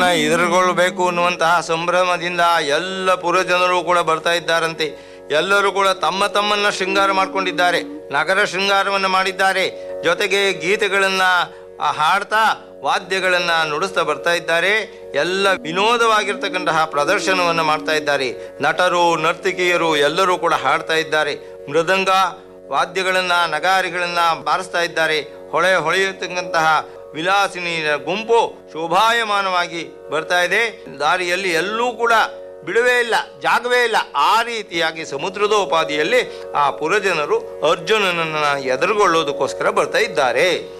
ಎದುರುಗೊಳ್ಳಬೇಕು ಅನ್ನುವಂತಹ ಸಂಭ್ರಮದಿಂದ ಎಲ್ಲ ಪುರಜನರು ಕೂಡ ಬರ್ತಾ ಇದ್ದಾರಂತೆ ಎಲ್ಲರೂ ಕೂಡ ತಮ್ಮ ತಮ್ಮನ್ನ ಶೃಂಗಾರ ಮಾಡಿಕೊಂಡಿದ್ದಾರೆ ನಗರ ಶೃಂಗಾರವನ್ನು ಮಾಡಿದ್ದಾರೆ ಜೊತೆಗೆ ಗೀತೆಗಳನ್ನ ಆ, ಹಾಡ್ತಾ ವಾದ್ಯಗಳನ್ನ ನುಡಿಸ್ತಾ ಬರ್ತಾ ಇದ್ದಾರೆ ಎಲ್ಲ ವಿನೋದವಾಗಿರ್ತಕ್ಕಂತಹ ಪ್ರದರ್ಶನವನ್ನು ಮಾಡ್ತಾ ಇದ್ದಾರೆ ನಟರು ನರ್ತಿಕಿಯರು ಎಲ್ಲರೂ ಕೂಡ ಹಾಡ್ತಾ ಇದ್ದಾರೆ ಮೃದಂಗ ವಾದ್ಯಗಳನ್ನ ನಗಾರಿಗಳನ್ನ ಬಾರಿಸ್ತಾ ಇದ್ದಾರೆ ಹೊಳೆ ಹೊಳೆಯತಕ್ಕಂತಹ ವಿಲಾಸಿನಿ ಗುಂಪು ಶೋಭಾಯಮಾನವಾಗಿ ಬರ್ತಾ ಇದೆ ದಾರಿಯಲ್ಲಿ ಎಲ್ಲೂ ಕೂಡ ಬಿಡುವೇ ಇಲ್ಲ ಜಾಗವೇ ಇಲ್ಲ ಆ ರೀತಿಯಾಗಿ ಸಮುದ್ರದೋಪಾದಿಯಲ್ಲಿ ಆ ಪುರಜನರು ಅರ್ಜುನನನ್ನ ಎದುರುಗೊಳ್ಳೋದಕ್ಕೋಸ್ಕರ ಬರ್ತಾ ಇದ್ದಾರೆ